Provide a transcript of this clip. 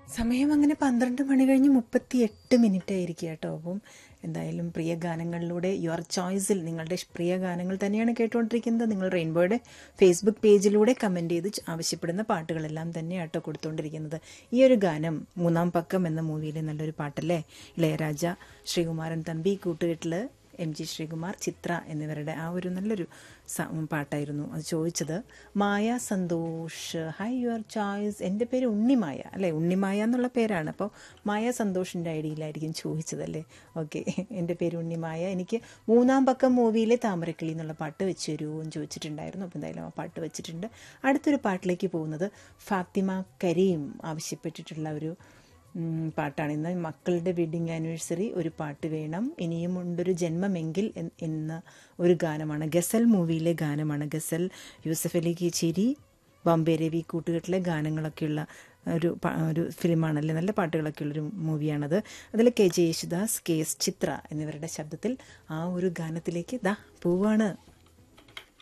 സമയം അങ്ങനെ പന്ത്രണ്ട് മണി കഴിഞ്ഞ് മുപ്പത്തി എട്ട് മിനിറ്റ് ആയിരിക്കും കേട്ടോ അപ്പം എന്തായാലും പ്രിയ ഗാനങ്ങളിലൂടെ യുവർ ചോയ്സിൽ നിങ്ങളുടെ പ്രിയ ഗാനങ്ങൾ തന്നെയാണ് കേട്ടുകൊണ്ടിരിക്കുന്നത് നിങ്ങൾ റെയിൻബോയുടെ ഫേസ്ബുക്ക് പേജിലൂടെ കമൻറ്റ് ചെയ്ത് ച- ആവശ്യപ്പെടുന്ന പാട്ടുകളെല്ലാം തന്നെയാണ് കേട്ടോ കൊടുത്തുകൊണ്ടിരിക്കുന്നത് ഈ ഒരു ഗാനം മൂന്നാം പക്കം എന്ന മൂവിയിലെ നല്ലൊരു പാട്ടല്ലേ ഇളയരാജ ശ്രീകുമാരൻ തമ്പി കൂട്ടുകെട്ടിൽ എം ജി ശ്രീകുമാർ ചിത്ര എന്നിവരുടെ ആ ഒരു നല്ലൊരു സ- പാട്ടായിരുന്നു അത് ചോദിച്ചത് Maya Santhosh hi your choice എൻ്റെ പേര് ഉണ്ണിമായ അല്ലേ ഉണ്ണിമായ എന്നുള്ള പേരാണ് അപ്പോൾ മായ സന്തോഷിൻ്റെ ഐഡിയയിലായിരിക്കും ചോദിച്ചതല്ലേ ഓക്കെ എൻ്റെ പേര് ഉണ്ണിമായ എനിക്ക് മൂന്നാം പക്കം മൂവിയിലെ താമരക്കിളി എന്നുള്ള പാട്ട് വെച്ച് തരുമോ എന്ന് ചോദിച്ചിട്ടുണ്ടായിരുന്നു അപ്പോൾ എന്തായാലും ആ പാട്ട് വെച്ചിട്ടുണ്ട് അടുത്തൊരു പാട്ടിലേക്ക് പോകുന്നത് ഫാത്തിമ കരീം ആവശ്യപ്പെട്ടിട്ടുള്ള ഒരു ഉം, പാട്ടാണ് ഇന്ന് മക്കളുടെ വെഡിങ് ആനിവേഴ്സറി ഒരു പാട്ട് വേണം ഇനിയും ഉണ്ടൊരു ജന്മമെങ്കിൽ എൻ- എന്ന ഒരു ഗാനമാണ് ഗസൽ മൂവിയിലെ ഗാനമാണ് ഗസൽ യൂസഫ് അലി കീച്ചേരി ബോംബെ രവി കൂട്ടുകെട്ടിലെ ഗാനങ്ങളൊക്കെയുള്ള ഒരു പ- ഒരു ഫിലിമാണല്ലേ നല്ല പാട്ടുകളൊക്കെ ഉള്ളൊരു മൂവിയാണത് അതിൽ K J Yesudas K S Chithra എന്നിവരുടെ ശബ്ദത്തിൽ ആ ഒരു ഗാനത്തിലേക്ക് ദാ പോവാണ്